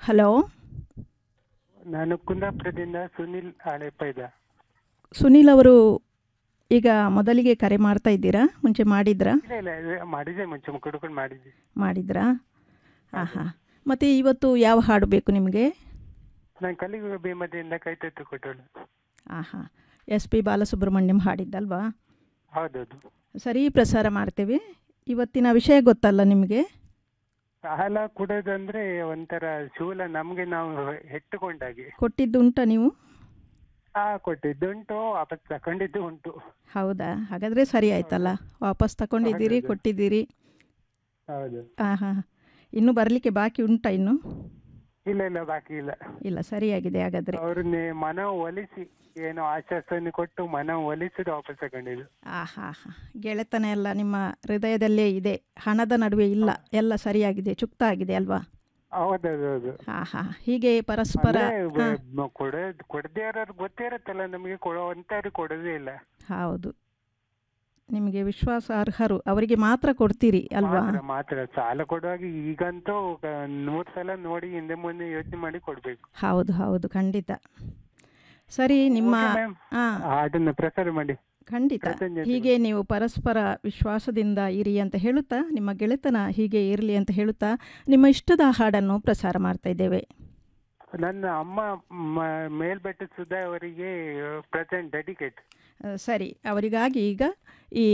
Hello ನಾನು ಕುಂದಾಪುರದಿಂದ ಸುನಿಲ್ ಆಳೆಪೈದ ಸುನೀಲ್ ಅವರು ಈಗ ಮೊದಲಿಗೆ ಕರೆ ಮಾಡ್ತಾ ಇದ್ದೀರಾ ಮುಂಚೆ ಮಾಡಿದ್ರಾ ಇಲ್ಲ ಇಲ್ಲ ಇದು ಮಾಡಿದ್ದೆ ಮುಂಚೆ ಕುಡ್ಕೊಂಡು ಮಾಡಿದ್ದೆ ಮಾಡಿದ್ರಾ ಹಾಂ ಹಾಂ ಮತ್ತು ಇವತ್ತು ಯಾವ ಹಾಡು ಬೇಕು ನಿಮಗೆ ನಾನು ಕಲಿಯುಗ ಭೀಮದಿಂದ ಕೈ ತೆತ್ತು ಕೊಟ್ಟಳು ಹಾಂ ಹಾಂ ಎಸ್ ಪಿ ಬಾಲಸುಬ್ರಹ್ಮಣ್ಯಂ ಹಾಡಿದ್ದಲ್ವಾ ಹೌದೌದು ಸರಿ ಪ್ರಸಾರ ಮಾಡ್ತೇವೆ ಇವತ್ತಿನ ವಿಷಯ ಗೊತ್ತಲ್ಲ ನಿಮಗೆ ಹಾಲ ಕುಡೋದಂದ್ರೆ ಒಂಥರ ಶೂಲ ನಮ್ಗೆ ನಾವು ಹೆಟ್ಟುಕೊಂಡಾಗೆ ಕೊಟ್ಟಿದ್ದುಂಟ ನೀವು ಆ ಕೊಟ್ಟಿದ್ದುಂಟು ವಾಪಸ್ ತಕೊಂಡಿದ್ದು ಉಂಟು ಹೌದಾ ಹಾಗಾದರೆ ಸರಿ ಆಯ್ತಲ್ಲ ವಾಪಸ್ ತಗೊಂಡಿದ್ದೀರಿ ಹೌದೌದು. ಕೊಟ್ಟಿದ್ದೀರಿ ಹೌದು ಹಾಂ ಹಾಂ ಇನ್ನೂ ಬರಲಿಕ್ಕೆ ಬಾಕಿ ಉಂಟಾ ಇನ್ನು ಇಲ್ಲ ಇಲ್ಲ ಬಾಕಿ ಇಲ್ಲ ಇಲ್ಲ ಸರಿಯಾಗಿದೆ ಹಾಗಾದರೆ ಅವ್ರನ್ನ ಮನ ಒಲಿಸಿ ಏನೋ ಆಶ್ವಾಸನೆ ಕೊಟ್ಟು ಮನ ಒಲಿಸಿದ ವಾಪಸ್ ತಗೊಂಡಿದ್ದು ಆ ಹಾ ಹಾ ಗೆಳೆತನ ಎಲ್ಲ ನಿಮ್ಮ ಹೃದಯದಲ್ಲೇ ಇದೆ ಹಣದ ನಡುವೆ ಇಲ್ಲ ಎಲ್ಲ ಸರಿಯಾಗಿದೆ ಚುಕ್ತ ಆಗಿದೆ ಅಲ್ವಾ ಹೌದೌದು ಹಾ ಹಾ ಹೀಗೆ ಪರಸ್ಪರ ಅಂದ್ರೆ ಹಾ, ಬ- ಕೊಡೋದ್ ಕೊಡದೇ ಇರೋರು ಗೊತ್ತೇ ಇರುತ್ತಲ್ಲ ನಮಗೆ ಕೊಡೋವಂತವ್ರು ಕೊಡೋದೇ ಇಲ್ಲ ಹೌದು ನಿಮಗೆ ವಿಶ್ವಾಸಾರ್ಹರು ಅವರಿಗೆ ಮಾತ್ರ ಕೊಡ್ತೀರಿ ಅಲ್ವಾ ಮಾತ್ರ ಮಾತ್ರ ಸಾಲ ಕೊಡುವಾಗ ಈಗಂತೂ ಗ- ನೂರ್ ಸಲ ನೋಡಿ ಹಿಂದೆ ಮುಂದೆ ಯೋಚನೆ ಮಾಡಿ ಕೊಡ್ಬೇಕು ಹೌದು ಹೌದು ಖಂಡಿತ ಸರಿ ನಿಮ್ಮ Okay, ma'am. ಹಾಂ ಹಾಡನ್ನ ಪ್ರಸಾರ ಮಾಡಿ ಖಂಡಿತ ಕೃತಜ್ಞತೆಗಳು. ಹೀಗೆ ನೀವು ಪರಸ್ಪರ ವಿಶ್ವಾಸದಿಂದ ಇರಿ ಅಂತ ಹೇಳುತ್ತಾ ನಿಮ್ಮ ಗೆಳೆತನ ಹೀಗೆ ಇರಲಿ ಅಂತ ಹೇಳುತ್ತಾ ನಿಮ್ಮ ಇಷ್ಟದ ಹಾಡನ್ನು ಪ್ರಸಾರ ಮಾಡ್ತಾ ಇದ್ದೇವೆ ನನ್ನ ಅಮ್ಮ ಮ- ಮೇಲ್ಬೆಟ್ಟ ಸುಧಾ ಅವರಿಗೆ ಪ್ರೆಸೆಂಟ್ ಡೆಡಿಕೇಟ್ ಆ, ಸರಿ ಅವರಿಗಾಗಿ ಈಗ ಈ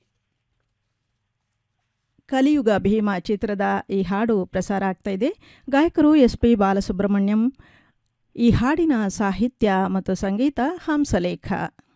ಕಲಿಯುಗ ಭೀಮ ಚಿತ್ರದ ಈ ಹಾಡು ಪ್ರಸಾರ ಆಗ್ತಾ ಇದೆ ಗಾಯಕರು ಎಸ್ ಪಿ ಬಾಲಸುಬ್ರಹ್ಮಣ್ಯಂ ಈ ಹಾಡಿನ ಸಾಹಿತ್ಯ ಮತ್ತು ಸಂಗೀತ ಹಂಸಲೇಖ